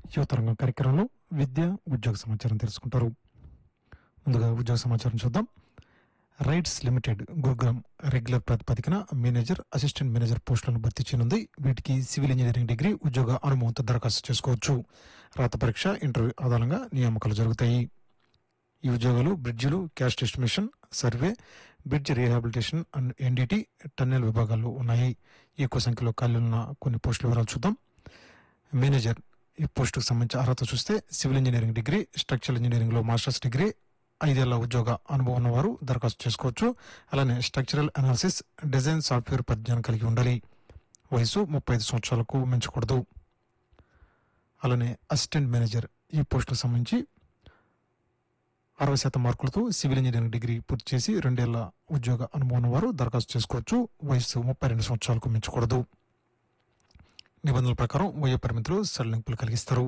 యువతరంగం కార్యక్రమంలో విద్య ఉద్యోగ సమాచారం తెలుసుకుంటారు ముందుగా ఉద్యోగ సమాచారం చూద్దాం రైట్స్ లిమిటెడ్ గురుగ్రామ్ రెగ్యులర్ ప్రాతిపదికన మేనేజర్ అసిస్టెంట్ మేనేజర్ పోస్టులను భర్తీ చేయనుంది వీటికి సివిల్ ఇంజనీరింగ్ డిగ్రీ ఉద్యోగ అనుభవంతో దరఖాస్తు చేసుకోవచ్చు రాత పరీక్ష ఇంటర్వ్యూ ఆధారంగా నియామకాలు జరుగుతాయి ఈ ఉద్యోగాలు బ్రిడ్జిలు cost estimation survey bridge rehabilitation and NDT tunnel విభాగాల్లో ఉన్నాయి ఎక్కువ సంఖ్యలో ఖాళీ ఉన్న కొన్ని పోస్టుల వివరాలు చూద్దాం మేనేజర్ ఈ పోస్టుకు సంబంధించి అర్హత చూస్తే civil engineering degree structural engineering లో మాస్టర్స్ డిగ్రీ ఐదేళ్ల ఉద్యోగ అనుభవం ఉన్నవారు దరఖాస్తు చేసుకోవచ్చు అలానే స్ట్రక్చరల్ అనాలిసిస్ డిజైన్ సాఫ్ట్వేర్ పరిజ్ఞానం కలిగి ఉండాలి వయసు ముప్పై ఐదు సంవత్సరాలకు మించకూడదు అలానే అసిస్టెంట్ మేనేజర్ ఈ పోస్టుకు సంబంధించి అరవై శాతం మార్కులతో సివిల్ ఇంజనీరింగ్ డిగ్రీ పూర్తి చేసి రెండేళ్ల ఉద్యోగ అనుభవం ఉన్నవారు దరఖాస్తు చేసుకోవచ్చు వయసు ముప్పై రెండు సంవత్సరాలకు మించకూడదు నిబంధనల ప్రకారం వయో పరిమితులు సడలింపులు కలిగిస్తారు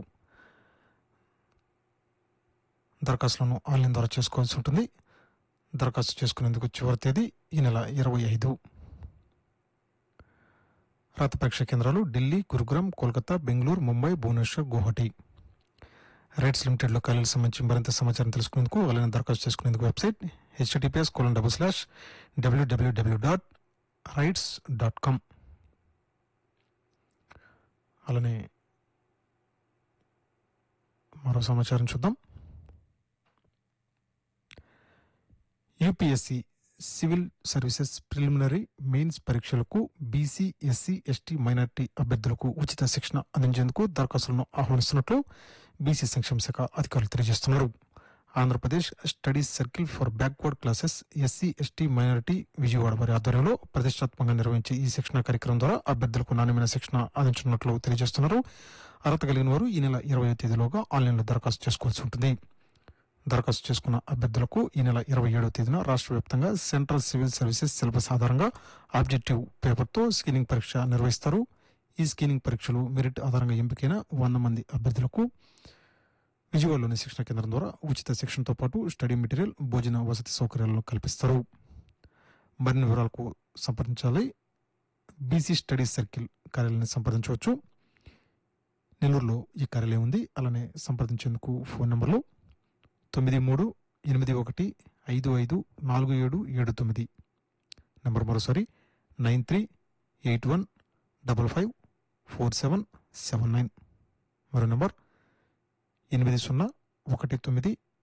దరఖాస్తులను ఆన్లైన్ ద్వారా చేసుకోవాల్సి ఉంటుంది దరఖాస్తు చేసుకునేందుకు చివరి తేదీ ఈ నెల ఇరవై ఐదు రాత పరీక్ష కేంద్రాలు ఢిల్లీ గురుగ్రామ్ కోల్కతా బెంగళూరు ముంబై భువనేశ్వర్ గువాహటి రైట్స్ లిమిటెడ్ లో ఖాళీలకు సంబంధించి మరింత సమాచారం తెలుసుకునేందుకు ఆన్లైన్ దరఖాస్తు చేసుకునేందుకు website HTTPS colon double slash WWW dot RITES dot com అలానే మరో సమాచారం చూద్దాం UPSC civil services preliminary mains పరీక్షలకు బీసీ ఎస్సీ ఎస్టీ మైనార్టీ అభ్యర్థులకు ఉచిత శిక్షణ అందించేందుకు దరఖాస్తులను ఆహ్వానిస్తున్నట్లు బీసీ సంక్షేమ శాఖ అధికారులు తెలియజేస్తున్నారు Andhra Pradesh studies circle for backward classes SC ST minority Vijayawada వారి ఆధ్వర్యంలో ప్రతిష్టాత్మకంగా నిర్వహించే ఈ శిక్షణ కార్యక్రమం ద్వారా అభ్యర్థులకు నాణ్యమైన శిక్షణ అందించనున్నట్లు తెలియజేస్తున్నారు అర్హత కలిగిన వారు ఈ నెల ఇరవై తేదీలోగా ఆన్లైన్లో దరఖాస్తు చేసుకోవాల్సి ఉంటుంది దరఖాస్తు చేసుకున్న అభ్యర్థులకు ఈ నెల ఇరవై ఏడవ తేదీన రాష్ట్ర వ్యాప్తంగా సెంట్రల్ సివిల్ సర్వీసెస్ సిలబస్ ఆధారంగా ఆబ్జెక్టివ్ పేపర్తో స్క్రీనింగ్ పరీక్ష నిర్వహిస్తారు ఈ స్క్రీనింగ్ పరీక్షలు మెరిట్ ఆధారంగా ఎంపికైన వంద మంది అభ్యర్థులకు విజయవాడలోని శిక్షణ కేంద్రం ద్వారా ఉచిత శిక్షణతో పాటు స్టడీ మెటీరియల్ భోజన వసతి సౌకర్యాలను కల్పిస్తారు మరిన్ని వివరాలకు సంప్రదించాలి బీసీ స్టడీ సర్కిల్ కార్యాలయాన్ని సంప్రదించవచ్చు నెల్లూరులో ఈ కార్యాలయం ఉంది అలానే సంప్రదించేందుకు ఫోన్ నంబర్లు తొమ్మిది మూడు ఎనిమిది ఒకటి ఐదు ఐదు నాలుగు ఏడు ఏడు తొమ్మిది నెంబర్ మరోసారి nine three eight one double five four seven seven nine మరో నెంబర్ ఎనిమిది సున్నా ఒకటి తొమ్మిది